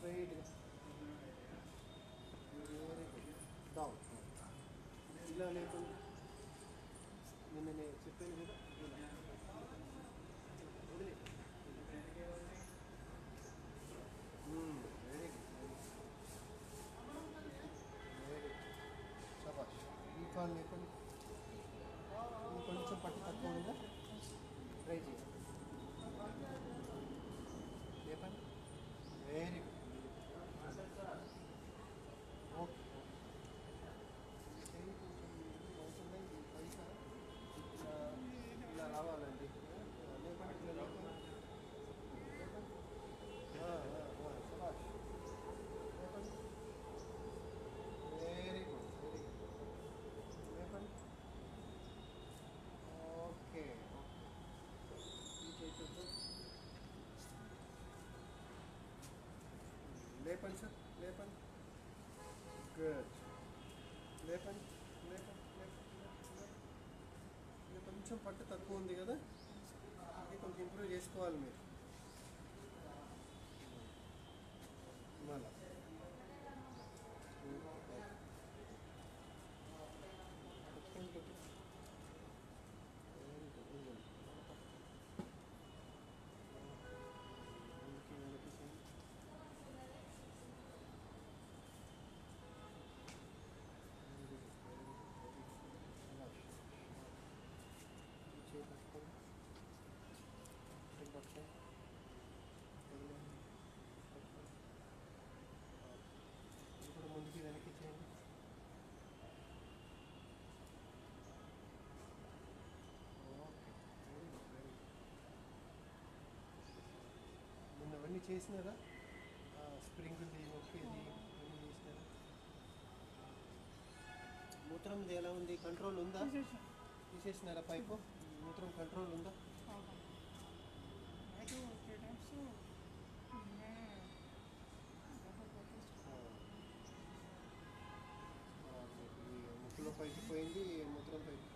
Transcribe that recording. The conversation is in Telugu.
స్ట్రైట్గా వెరీ గుడ్ డౌన్ ఇలా లేకుండా నిన్న నేను చెప్పాను కదా ఇలా వదిలే వెరీ గుడ్ వెరీ గుడ్ శబాష్ ఈ కాల్ లేకుండా ఇంకొంచెం పట్టు తక్కువ ఉందా ట్రై చేయండి లేపండి వెరీ గుడ్ ఓకే చెయ్యి కొంచెం అవుతుందా ఇది పైసా ఇలా ఇలా రావాలండి లేపండి ఇలా లేపండి లేపండి ఆ, ఆ, ఆ, శభాష్ లేపండి వెరీ గుడ్ వెరీ గుడ్ లేపండి ఓకే ఈ చేతులతో లేపండి సార్ లేపండి గుడ్ లేపండి లేపండి లేపండి లేపండి. ఇది కొంచెం పట్టు తక్కువ ఉంది కదా ఇది కొంచెం ఇంప్రూవ్ చేసుకోవాలి మీరు మళ్ళా పెట్టుకోండి, పెట్టుకోండి. Very good, very good. వెనక్కి, వెనక్కి చేయండి. Very good, very good, very good. శభాష్. ఈ చేయి పట్టుకోండి. చేయి పట్టుకోండి. వదిలేయండి. పట్టుకోండి. ఇప్పుడు ముందుకి వెనక్కి చేయండి okay very good very good నిన్న అవన్నీ చేసినారా స్ప్రింగ్ది నొక్కేది అవన్నీ చేసినారా మూత్రంది ఎలా ఉంది కంట్రోల్ ఉందా తీసేసినారా పైపు మూత్రం కంట్రోల్ ఉందా అయితే త్రీ టైమ్స్ ఆ, మీకు ఈ ముక్కులో పైకి పోయింది మూత్రం పైకి